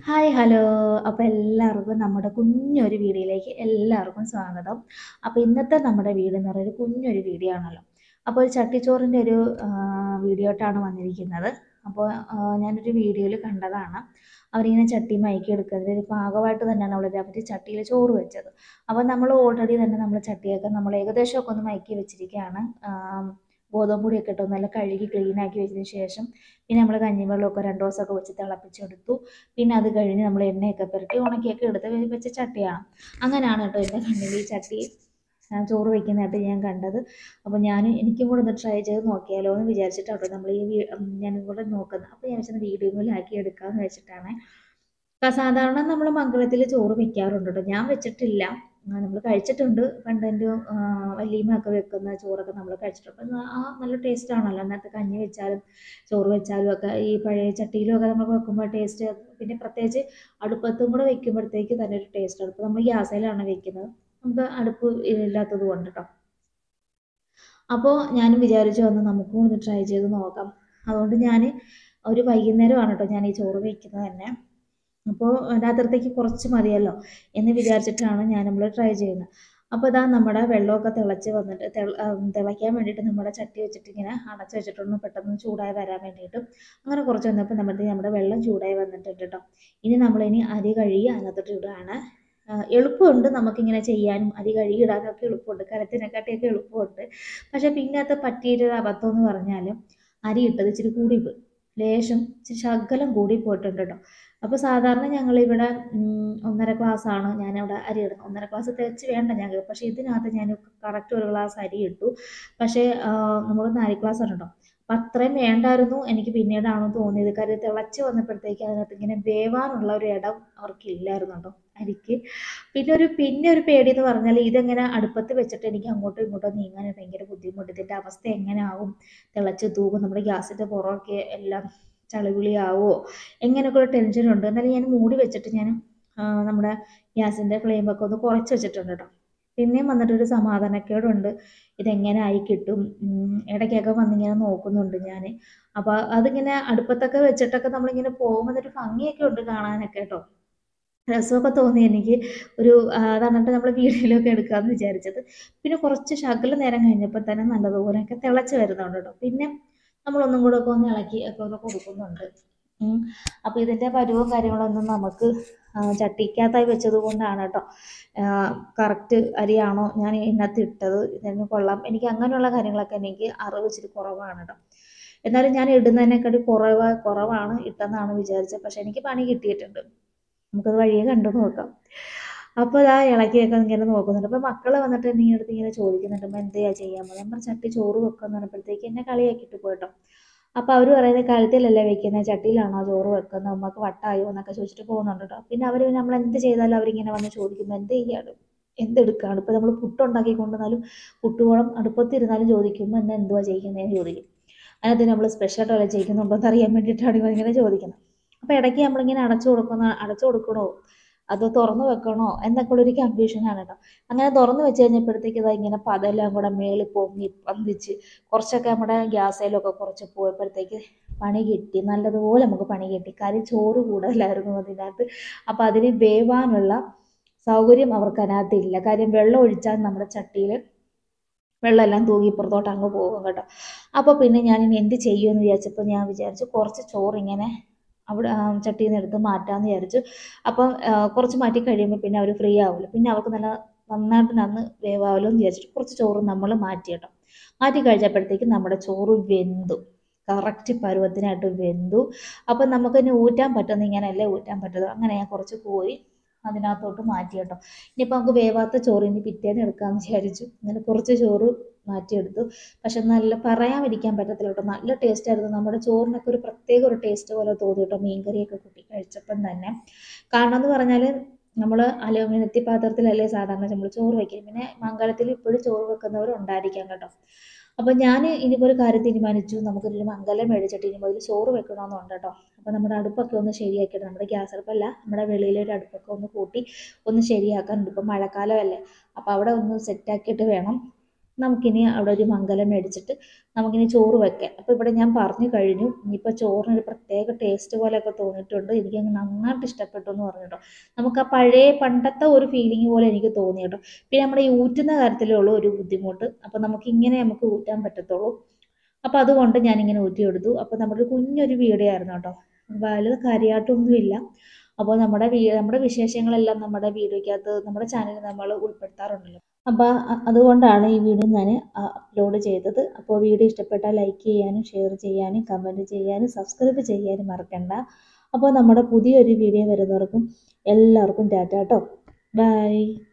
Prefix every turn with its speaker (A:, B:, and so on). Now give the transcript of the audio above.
A: Hi hello അപ്പോൾ എല്ലാവർക്കും നമ്മുടെ കുഞ്ഞൊരു വീഡിയോയിലേക്ക് എല്ലാവർക്കും സ്വാഗതം അപ്പോൾ ഇന്നത്തെ നമ്മുടെ വീട് എന്ന് പറയുന്നത് കുഞ്ഞൊരു വീഡിയോ ആണല്ലോ അപ്പോൾ ഒരു ചട്ടിച്ചോറിൻ്റെ ഒരു വീഡിയോ ആയിട്ടാണ് വന്നിരിക്കുന്നത് അപ്പോൾ ആ, ഞാനൊരു വീഡിയോയിൽ കണ്ടതാണ് അവരിങ്ങനെ ചട്ടി മയക്കി എടുക്കുന്നതിൻ്റെ ഒരു ഭാഗമായിട്ട് തന്നെയാണ് അവർ അവർ ചട്ടിയിൽ ചോറ് വെച്ചത് അപ്പോൾ നമ്മൾ ഓൾറെഡി തന്നെ നമ്മൾ ചട്ടിയൊക്കെ നമ്മൾ ഏകദേശമൊക്കെ ഒന്ന് മയക്കി വെച്ചിരിക്കുകയാണ് ആ, ഗോതമ്പ് പൊടിയൊക്കെ ഇട്ട് ഒന്ന് നല്ല കഴുകി ക്ലീൻ ആക്കി വെച്ചതിന് ശേഷം പിന്നെ നമ്മൾ കഞ്ഞിവെള്ളമൊക്കെ രണ്ട് ദിവസമൊക്കെ വെച്ച് തിളപ്പിച്ചെടുത്തു പിന്നെ അത് കഴിഞ്ഞ് നമ്മൾ എണ്ണയൊക്കെ പുരട്ടി ഉണക്കിയൊക്കെ എടുത്ത് വെ- വെച്ച ചട്ടിയാണ് അങ്ങനെയാണ് കേട്ടോ എൻ്റെ കണ്ണിൽ ഈ ചട്ടി ആ, ചോറ് വയ്ക്കുന്നതായിട്ട് ഞാൻ കണ്ടത് അപ്പോൾ ഞാൻ എനിക്കും കൂടെ ഒന്ന് ട്രൈ ചെയ്ത് നോക്കിയാലോ എന്ന് വിചാരിച്ചിട്ടാണ് നമ്മൾ ഈ വീ- ഉം, ഞാനും കൂടെ നോക്കുന്നത് അപ്പോൾ ഞാൻ വെച്ചാൽ വീഡിയോയിലാക്കി എടുക്കാമെന്ന് വെച്ചിട്ടാണ് അപ്പോൾ സാധാരണ നമ്മൾ മംഗളത്തിൽ ചോറ് വെക്കാറുണ്ട് കേട്ടോ ഞാൻ വെച്ചിട്ടില്ല നമ്മൾ കഴിച്ചിട്ടുണ്ട് പണ്ട് എൻ്റെ വല്യമ്മ ഒക്കെ വെക്കുന്ന ചോറൊക്കെ നമ്മൾ കഴിച്ചിട്ടുണ്ട് അപ്പം ആ നല്ല ടേസ്റ്റ് ആണല്ലോ അന്നത്തെ കഞ്ഞി വെച്ചാലും ചോറ് വെച്ചാലും ഒക്കെ ഈ പഴയ ചട്ടിയിലും ഒക്കെ നമ്മൾ വെക്കുമ്പോൾ ടേസ്റ്റ് പിന്നെ പ്രത്യേകിച്ച് അടുപ്പത്തും കൂടെ വെക്കുമ്പോഴത്തേക്ക് തന്നെ ഒരു ടേസ്റ്റ് അടുപ്പ് നമ്മൾ ഗ്യാസിലാണ് വെക്കുന്നത് നമുക്ക് അടുപ്പ് ഇല്ലാത്തത് കൊണ്ട് കേട്ടോ അപ്പോൾ ഞാനും വിചാരിച്ചു വന്ന് നമുക്കും ഒന്ന് ട്രൈ ചെയ്ത് നോക്കാം അതുകൊണ്ട് ഞാൻ ഒരു വൈകുന്നേരമാണ് കേട്ടോ ഞാൻ ഈ ചോറ് വയ്ക്കുന്നത് തന്നെ അപ്പോൾ രാത്രിത്തേക്ക് കുറച്ച് മതിയല്ലോ എന്ന് വിചാരിച്ചിട്ടാണ് ഞാൻ നമ്മൾ ട്രൈ ചെയ്യുന്നത് അപ്പോൾ ഇതാ നമ്മുടെ വെള്ളമൊക്കെ തിളച്ച് വന്നിട്ട് തിള- ആ, തിളയ്ക്കാൻ വേണ്ടിയിട്ട് നമ്മുടെ ചട്ടി വെച്ചിട്ട് ഇങ്ങനെ അടച്ച് വെച്ചിട്ടൊന്ന് പെട്ടെന്ന് ചൂടായി വരാൻ വേണ്ടിയിട്ട് അങ്ങനെ കുറച്ച് വന്നപ്പോൾ നമ്മുടെ നമ്മുടെ വെള്ളം ചൂടായി വന്നിട്ടുണ്ട് കേട്ടോ ഇനി നമ്മളിനി അരി കഴുകി അതിനകത്തോട്ട് ഇടുകയാണ് ആ, എളുപ്പമുണ്ട് നമുക്കിങ്ങനെ ചെയ്യാനും അരി കഴുകി ഇടാനൊക്കെ എളുപ്പമുണ്ട് കലത്തിനെക്കാട്ടിയൊക്കെ എളുപ്പമുണ്ട് പക്ഷേ പിന്നെ അത് പറ്റിയൊരു അബദ്ധം എന്ന് പറഞ്ഞാൽ അരി ഇട്ടത് ഇച്ചിരി കൂടിപ്പോയി ലേശം ഇച്ചിരി ശകലം കൂടി പോയിട്ടുണ്ട് കേട്ടോ അപ്പോൾ സാധാരണ ഞങ്ങളിവിടെ ഉം, ഒന്നര ഗ്ലാസ് ആണ് ഞാനിവിടെ അരി ഇടുന്നത് ഒന്നര ഗ്ലാസ് തികച്ച് വേണ്ട ഞങ്ങൾക്ക് പക്ഷേ ഇതിനകത്ത് ഞാൻ കറക്റ്റ് ഒരു ഗ്ലാസ് അരി ഇട്ടു പക്ഷേ നമ്മൾ നാല് ഗ്ലാസ് ആണ് കേട്ടോ അപ്പം അത്രയും വേണ്ടായിരുന്നു എനിക്ക് പിന്നീടാണ് തോന്നിയത് കാര്യം തിളച്ച് വന്നപ്പോഴത്തേക്ക് അതിനകത്ത് ഇങ്ങനെ വേവാനുള്ള ഒരു ഇടം അവർക്കില്ലായിരുന്നു കേട്ടോ അരിക്ക് പിന്നെ ഒരു പിന്നെ ഒരു പേടി എന്ന് പറഞ്ഞാൽ ഇതെങ്ങനെ അടുപ്പത്ത് വെച്ചിട്ട് എനിക്ക് അങ്ങോട്ടും ഇങ്ങോട്ടും നീങ്ങാൻ ഭയങ്കര ബുദ്ധിമുട്ട് ഇതിൻ്റെ അവസ്ഥ എങ്ങനെ ആവും തിളച്ച് തൂകും നമ്മുടെ ഗ്യാസിൻ്റെ പുറമൊക്കെ എല്ലാം ചളിവിളിയാവോ എങ്ങനെയൊക്കെ ഒരു ടെൻഷനുണ്ട് എന്നാലും ഞാൻ മൂടി വെച്ചിട്ട് ഞാൻ ആ, നമ്മുടെ ഗ്യാസിൻ്റെ ഫ്ലെയിമൊക്കെ ഒന്ന് കുറച്ച് വെച്ചിട്ടുണ്ട് കേട്ടോ പിന്നെയും വന്നിട്ടൊരു സമാധാനക്കേടുണ്ട് ഇതെങ്ങനെ ആയി കിട്ടും ഉം, ഇടയ്ക്കൊക്കെ വന്നിങ്ങനെ നോക്കുന്നുണ്ട് ഞാൻ അപ്പോൾ അതിങ്ങനെ അടുപ്പത്തൊക്കെ വെച്ചിട്ടൊക്കെ നമ്മളിങ്ങനെ പോകുമ്പോൾ ഒരു ഭംഗിയൊക്കെ ഉണ്ട് കാണാനൊക്കെ കേട്ടോ രസമൊക്കെ തോന്നി എനിക്ക് ഒരു ആ, അതാണ് നമ്മൾ വീഡിയോയിലൊക്കെ എടുക്കാമെന്ന് വിചാരിച്ചത് പിന്നെ കുറച്ച് ശകലം നേരം കഴിഞ്ഞപ്പോൾ തന്നെ നല്ലതുപോലെയൊക്കെ തിളച്ച് വരുന്നുണ്ട് കേട്ടോ പിന്നെ നമ്മളൊന്നും കൂടെ ഒക്കെ ഒന്ന് ഇളക്കി ഒക്കെ ഒന്ന് കൊടുക്കുന്നുണ്ട് ഉം. അപ്പോൾ ഇതിൻ്റെ പരുവും കാര്യങ്ങളൊന്നും നമുക്ക് ആ, ചട്ടിക്കകത്തായി വെച്ചത് കൊണ്ടാണ് കേട്ടോ കറക്റ്റ് അരിയാണോ ഞാൻ ഇതിനകത്ത് ഇട്ടത് ഇതിന് കൊള്ളാം എനിക്ക് അങ്ങനെയുള്ള കാര്യങ്ങളൊക്കെ എനിക്ക് അറിവ് ഇച്ചിരി കുറവാണ് കേട്ടോ എന്നാലും ഞാൻ ഇടുന്നതിനെക്കാട്ടി കുറവ് കുറവാണ് ഇട്ടെന്നാണ് വിചാരിച്ചത് പക്ഷെ എനിക്ക് പണി കിട്ടിയിട്ടുണ്ട് നമുക്കത് വഴിയെ കണ്ടു നോക്കാം അപ്പോൾ ഇതാ ഇളക്കിയൊക്കെ ഇങ്ങനെ നോക്കുന്നുണ്ട് അപ്പോൾ മക്കൾ വന്നിട്ട് എൻ്റെ അടുത്ത് ഇങ്ങനെ ചോദിക്കുന്നുണ്ട് അമ്മ എന്തെയാ ചെയ്യാൻ പോകുന്നത് നമ്മൾ ചട്ടി ചോറ് വെക്കാന്ന് പറഞ്ഞപ്പോഴത്തേക്ക് എന്നെ കളിയാക്കിയിട്ട് പോയിട്ടോ അപ്പോൾ അവർ പറയുന്നത് കഴുത്തിലല്ലേ വെക്കുന്നത് ചട്ടിയിലാണോ ചോറ് വെക്കുന്നത് ഉമ്മക്ക് വട്ടായോ എന്നൊക്കെ ചോദിച്ചിട്ട് പോകുന്നുണ്ട് കേട്ടോ പിന്നെ അവർ നമ്മൾ എന്ത് ചെയ്താലും അവരിങ്ങനെ വന്ന് ചോദിക്കുമ്പോൾ എന്ത് ചെയ്യാണ് എന്തെടുക്കുകയാണ് ഇപ്പോൾ നമ്മൾ പുട്ടുണ്ടാക്കി കൊണ്ടുവന്നാലും പുട്ടുകോളം അടുപ്പത്തിരുന്നാലും ചോദിക്കുമ്പോൾ എന്നെ എന്തുവാ ചെയ്യുന്നതെന്ന് ചോദിക്കും അതിനകത്ത് നമ്മൾ സ്പെഷ്യലായിട്ട് വല്ല ചെയ്യുന്നുണ്ടോ എന്ന് അറിയാൻ വേണ്ടിയിട്ടാണ് ഇവരിങ്ങനെ ചോദിക്കുന്നത് അപ്പോൾ ഇടയ്ക്ക് നമ്മളിങ്ങനെ അടച്ചു കൊടുക്കുന്ന അടച്ചു കൊടുക്കണോ അത് തുറന്നു വെക്കണോ എന്നൊക്കെ ഉള്ളൊരു കൺഫ്യൂഷനാണ് കേട്ടോ അങ്ങനെ തുറന്നു വെച്ച് കഴിഞ്ഞപ്പോഴത്തേക്ക് ഇതാ ഇങ്ങനെ പതെല്ലാം കൂടെ മേളിൽ പൊങ്ങി പന്തിച്ച് കുറച്ചൊക്കെ നമ്മുടെ ഗ്യാസേലൊക്കെ കുറച്ച് പോയപ്പോഴത്തേക്ക് പണി കിട്ടി നല്ലതുപോലെ നമുക്ക് പണി കിട്ടി കാര്യം ചോറ് കൂടുതലായിരുന്നു അതിനകത്ത് അപ്പോൾ അതിന് വേവാനുള്ള സൗകര്യം അവർക്ക് അതിനകത്ത് ഇല്ല കാര്യം വെള്ളം ഒഴിച്ചാൽ നമ്മുടെ ചട്ടിയിൽ വെള്ളമെല്ലാം തൂകി ഇപ്പുറത്തോട്ട് അങ്ങ് പോകും കേട്ടോ അപ്പോൾ പിന്നെ ഞാൻ ഇനി എന്ത് ചെയ്യുമെന്ന് വിചാരിച്ചപ്പോൾ ഞാൻ വിചാരിച്ചു കുറച്ച് ചോറ് ഇങ്ങനെ അവിടെ ആ, ചട്ടിയിൽ നിന്ന് എടുത്ത് മാറ്റാമെന്ന് വിചാരിച്ചു അപ്പം ആ, കുറച്ച് മാറ്റി കഴിയുമ്പോൾ പിന്നെ അവർ ഫ്രീ ആവില്ല പിന്നെ അവർക്ക് നല്ല നന്നായിട്ട് നന്ന് വേവാവല്ലോ എന്ന് വിചാരിച്ചിട്ട് കുറച്ച് ചോറ് നമ്മൾ മാറ്റി കേട്ടോ മാറ്റി കഴിച്ചപ്പോഴത്തേക്ക് നമ്മുടെ ചോറ് വെന്തു കറക്റ്റ് പരുവത്തിനായിട്ട് വെന്തു അപ്പം നമുക്ക് ഇനി ഊറ്റാൻ പറ്റുന്ന ഇങ്ങനെയല്ലേ ഊറ്റാൻ പറ്റുന്നത് അങ്ങനെ ഞാൻ കുറച്ച് കോരി അതിനകത്തോട്ട് മാറ്റി കേട്ടോ ഇനിയിപ്പോൾ നമുക്ക് വേവാത്ത ചോറ് ഇനി പിറ്റേന്ന് എടുക്കാമെന്ന് വിചാരിച്ചു അങ്ങനെ കുറച്ച് ചോറ് മാറ്റിയെടുത്തു പക്ഷെ നല്ല പറയാതിരിക്കാൻ പറ്റത്തില്ല കേട്ടോ നല്ല ടേസ്റ്റ് ആയിരുന്നു നമ്മുടെ ചോറിനൊക്കെ ഒരു പ്രത്യേക ഒരു ടേസ്റ്റ് പോലെ തോന്നി കേട്ടോ മീൻകറിയൊക്കെ കൂട്ടി കഴിച്ചപ്പം തന്നെ കാരണം എന്ന് പറഞ്ഞാൽ നമ്മൾ അലുമിനിയത്തി പാത്രത്തിലല്ലേ സാധാരണ നമ്മൾ ചോറ് വയ്ക്കുന്നത് പിന്നെ മംഗലത്തിൽ ഇപ്പോഴും ചോറ് വെക്കുന്നവർ ഉണ്ടായിരിക്കാം കേട്ടോ അപ്പോൾ ഞാൻ ഇനിയിപ്പോൾ ഒരു കാര്യം തീരുമാനിച്ചു നമുക്കൊരു മംഗലം മേടിച്ചിട്ട് ഇനി മുതൽ ചോറ് വെക്കണമെന്നുണ്ട് കേട്ടോ അപ്പോൾ നമ്മുടെ അടുപ്പൊക്കെ ഒന്ന് ശരിയാക്കിയിട്ട് നമ്മുടെ ഗ്യാസ് അടുപ്പല്ല നമ്മുടെ വെളിയിലെ ഒരു അടുപ്പൊക്കെ ഒന്ന് കൂട്ടി ഒന്ന് ശരിയാക്കാനുണ്ട് ഇപ്പം മഴക്കാലമല്ലേ അപ്പോൾ അവിടെ ഒന്ന് സെറ്റാക്കിയിട്ട് വേണം നമുക്കിനി അവിടെ ഒരു മംഗലം മേടിച്ചിട്ട് നമുക്കിനി ചോറ് വെക്കാം അപ്പോൾ ഇവിടെ ഞാൻ പറഞ്ഞു കഴിഞ്ഞു ഇനിയിപ്പോൾ ചോറിനൊരു പ്രത്യേക ടേസ്റ്റ് പോലെയൊക്കെ തോന്നിയിട്ടുണ്ട് എനിക്ക് അങ്ങ് നന്നായിട്ട് ഇഷ്ടപ്പെട്ടു എന്ന് പറഞ്ഞു കേട്ടോ നമുക്ക് ആ പഴയ പണ്ടത്തെ ഒരു ഫീലിംഗ് പോലെ എനിക്ക് തോന്നി കേട്ടോ പിന്നെ നമ്മുടെ ഈ ഊറ്റുന്ന കാര്യത്തിലേ ഉള്ളൂ ഒരു ബുദ്ധിമുട്ട് അപ്പോൾ നമുക്ക് ഇങ്ങനെ നമുക്ക് ഊറ്റാൻ പറ്റത്തുള്ളൂ അപ്പോൾ അതുകൊണ്ട് ഞാനിങ്ങനെ ഊറ്റിയെടുത്തു അപ്പോൾ നമ്മുടെ ഒരു കുഞ്ഞൊരു വീഡിയോ ആയിരുന്നു കേട്ടോ വലുത് കാര്യമായിട്ടൊന്നുമില്ല അപ്പോൾ നമ്മുടെ വീ നമ്മുടെ വിശേഷങ്ങളെല്ലാം നമ്മുടെ വീഡിയോയ്ക്കകത്ത് നമ്മുടെ ചാനലിൽ നമ്മൾ ഉൾപ്പെടുത്താറുണ്ടല്ലോ അപ്പോൾ അതുകൊണ്ടാണ് ഈ വീഡിയോ ഞാൻ അപ്ലോഡ് ചെയ്തത് അപ്പോൾ വീഡിയോ ഇഷ്ടപ്പെട്ടാൽ ലൈക്ക് ചെയ്യാനും ഷെയർ ചെയ്യാനും കമൻറ്റ് ചെയ്യാനും സബ്സ്ക്രൈബ് ചെയ്യാനും മറക്കണ്ട അപ്പോൾ നമ്മുടെ പുതിയൊരു വീഡിയോ വരുന്നവർക്കും എല്ലാവർക്കും ടാറ്റ കേട്ടോ ബൈ